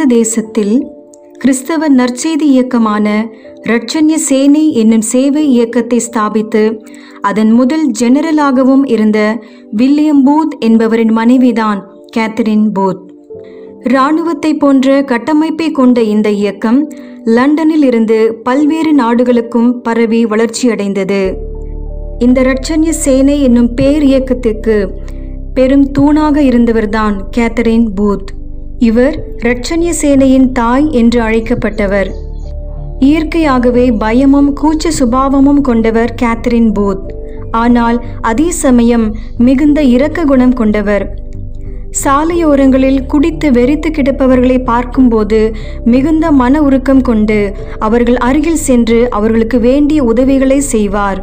தேசத்தில் கிறிஸ்தவ நற்செய்தி இயக்கமான ரட்சண்ய சேனை என்னும் சேவை இயக்கத்தை ஸ்தாபித்து அதன் முதல் ஜெனரலாகவும் இருந்த வில்லியம் பூத் என்பவரின் மனைவிதான் கேத்தரின் பூத் இராணுவத்தை போன்ற கட்டமைப்பை கொண்ட இந்த இயக்கம் லண்டனில் இருந்து பல்வேறு நாடுகளுக்கும் பரவி வளர்ச்சியடைந்தது இந்த ரட்சண்ய சேனை என்னும் பேர் இயக்கத்திற்கு பெரும் தூணாக இருந்தவர்தான் கேத்தரின் பூத் இவர் ரட்சண்ய சேனையின் தாய் என்று அழைக்கப்பட்டவர் இயற்கையாகவே பயமும் கூச்ச சுபாவமும் கொண்டவர் கேத்தரின் பூத் ஆனால் அதே சமயம் மிகுந்த இரக்க குணம் கொண்டவர் சாலையோரங்களில் குடித்து வெறித்து கிடப்பவர்களை பார்க்கும்போது மிகுந்த மன உருக்கம் கொண்டு அவர்கள் அருகில் சென்று அவர்களுக்கு வேண்டிய உதவிகளை செய்வார்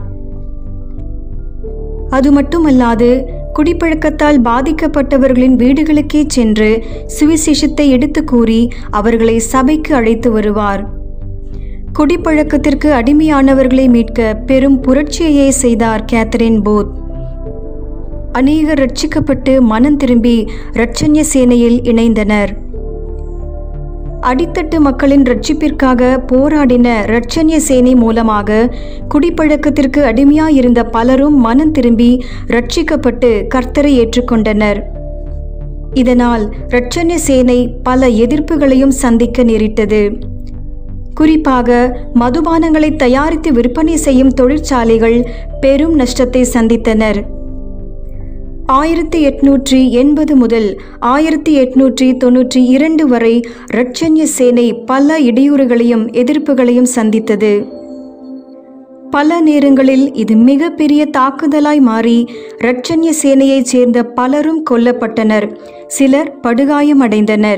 அது மட்டுமல்லாது குடிப்பழக்கத்தால் பாதிக்கப்பட்டவர்களின் வீடுகளுக்கே சென்று சுவிசேஷத்தை எடுத்து கூறி அவர்களை சபைக்கு அழைத்து வருவார் குடிப்பழக்கத்திற்கு அடிமையானவர்களை மீட்க பெரும் புரட்சியையே செய்தார் கேத்தரின் போத் அநேகர் ரட்சிக்கப்பட்டு மனம் திரும்பி இரட்சண்ய சேனையில் இணைந்தனர் அடித்தட்டு மக்களின் ரட்சிப்பிற்காக போராடின இரட்சண்ய சேனை மூலமாக குடிப்பழக்கத்திற்கு அடிமையாயிருந்த பலரும் மனம் திரும்பி ரட்சிக்கப்பட்டு கர்த்தரை ஏற்றுக்கொண்டனர் இதனால் இரட்சண்ய சேனை பல எதிர்ப்புகளையும் சந்திக்க நேரிட்டது குறிப்பாக மதுபானங்களை தயாரித்து விற்பனை செய்யும் தொழிற்சாலைகள் பெரும் நஷ்டத்தை சந்தித்தனர் ஆயிரத்தி எட்நூற்றி எண்பது முதல் ஆயிரத்தி எட்நூற்றி தொன்னூற்றி இரண்டு வரை இரட்சண்ய சேனை பல இடையூறுகளையும் எதிர்ப்புகளையும் சந்தித்தது பல நேரங்களில் இது மிகப்பெரிய தாக்குதலாய் மாறி இரட்சண்ய சேனையைச் சேர்ந்த பலரும் கொல்லப்பட்டனர் சிலர் படுகாயமடைந்தனர்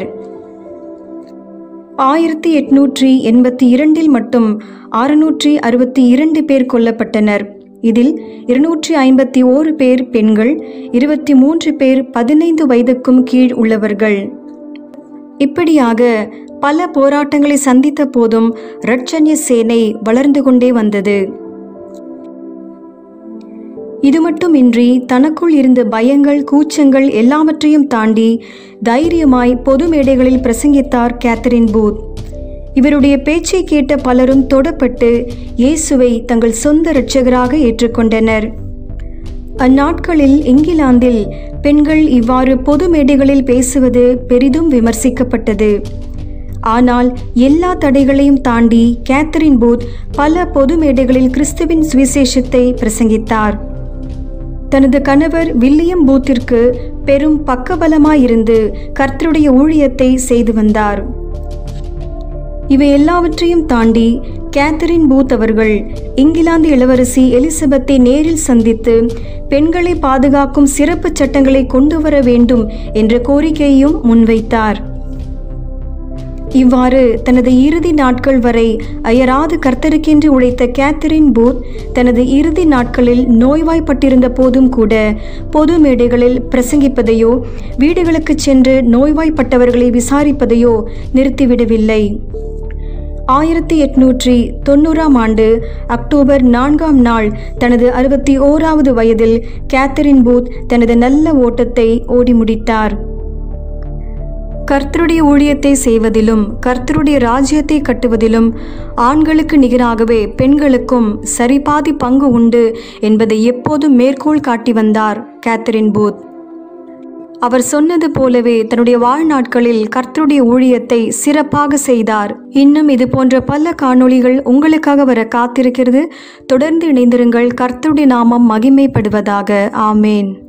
ஆயிரத்தி எட்நூற்றி எண்பத்தி இரண்டில் மட்டும் அறுநூற்றி அறுபத்தி இரண்டு பேர் கொல்லப்பட்டனர் இதில் இருநூற்றி ஐம்பத்தி ஓரு பேர் பெண்கள் இருபத்தி மூன்று பேர் பதினைந்து வயதுக்கும் கீழ் உள்ளவர்கள் இப்படியாக பல போராட்டங்களை சந்தித்த போதும் இரட்சண்ய சேனை வளர்ந்து கொண்டே வந்தது இது மட்டுமின்றி தனக்குள் இருந்த பயங்கள் கூச்சங்கள் எல்லாவற்றையும் தாண்டி தைரியமாய் பொது மேடைகளில் பிரசங்கித்தார் கேத்தரின் பூத் இவருடைய பேச்சை கேட்ட பலரும் தொடப்பட்டு இயேசுவை தங்கள் சொந்த இரட்சகராக ஏற்றுக்கொண்டனர் அந்நாட்களில் இங்கிலாந்தில் பெண்கள் இவ்வாறு பொது மேடைகளில் பேசுவது பெரிதும் விமர்சிக்கப்பட்டது ஆனால் எல்லா தடைகளையும் தாண்டி கேத்தரின் பூத் பல பொது மேடைகளில் கிறிஸ்துவின் சுவிசேஷத்தை பிரசங்கித்தார் தனது கணவர் வில்லியம் பூத்திற்கு பெரும் பக்கபலமாயிருந்து கர்த்தருடைய ஊழியத்தை செய்து வந்தார் இவை எல்லாவற்றையும் தாண்டி கேத்தரின் பூத் அவர்கள் இங்கிலாந்து இளவரசி எலிசபெத்தை நேரில் சந்தித்து பெண்களை பாதுகாக்கும் சிறப்பு சட்டங்களை கொண்டு வர வேண்டும் என்ற கோரிக்கையையும் முன்வைத்தார் இவ்வாறு தனது இறுதி நாட்கள் வரை அயராது கர்த்தருக்கென்று உழைத்த கேத்தரின் பூத் தனது இறுதி நாட்களில் நோய்வாய்ப்பட்டிருந்த போதும் கூட பொது மேடைகளில் பிரசங்கிப்பதையோ வீடுகளுக்கு சென்று நோய்வாய்ப்பட்டவர்களை விசாரிப்பதையோ நிறுத்திவிடவில்லை ஆயிரத்தி எட்நூற்றி தொண்ணூறாம் ஆண்டு அக்டோபர் நான்காம் நாள் தனது அறுபத்தி ஓராவது வயதில் கேத்தரின் பூத் தனது நல்ல ஓட்டத்தை ஓடி முடித்தார் கர்த்தருடைய ஊழியத்தை செய்வதிலும் கர்த்தருடைய ராஜ்யத்தை கட்டுவதிலும் ஆண்களுக்கு நிகராகவே பெண்களுக்கும் சரிபாதி பங்கு உண்டு என்பதை எப்போதும் மேற்கோள் காட்டி வந்தார் கேத்தரின் பூத் அவர் சொன்னது போலவே தன்னுடைய வாழ்நாட்களில் கர்த்தருடைய ஊழியத்தை சிறப்பாக செய்தார் இன்னும் இது போன்ற பல காணொளிகள் உங்களுக்காக வர காத்திருக்கிறது தொடர்ந்து இணைந்திருங்கள் கர்த்தருடைய நாமம் மகிமைப்படுவதாக ஆமேன்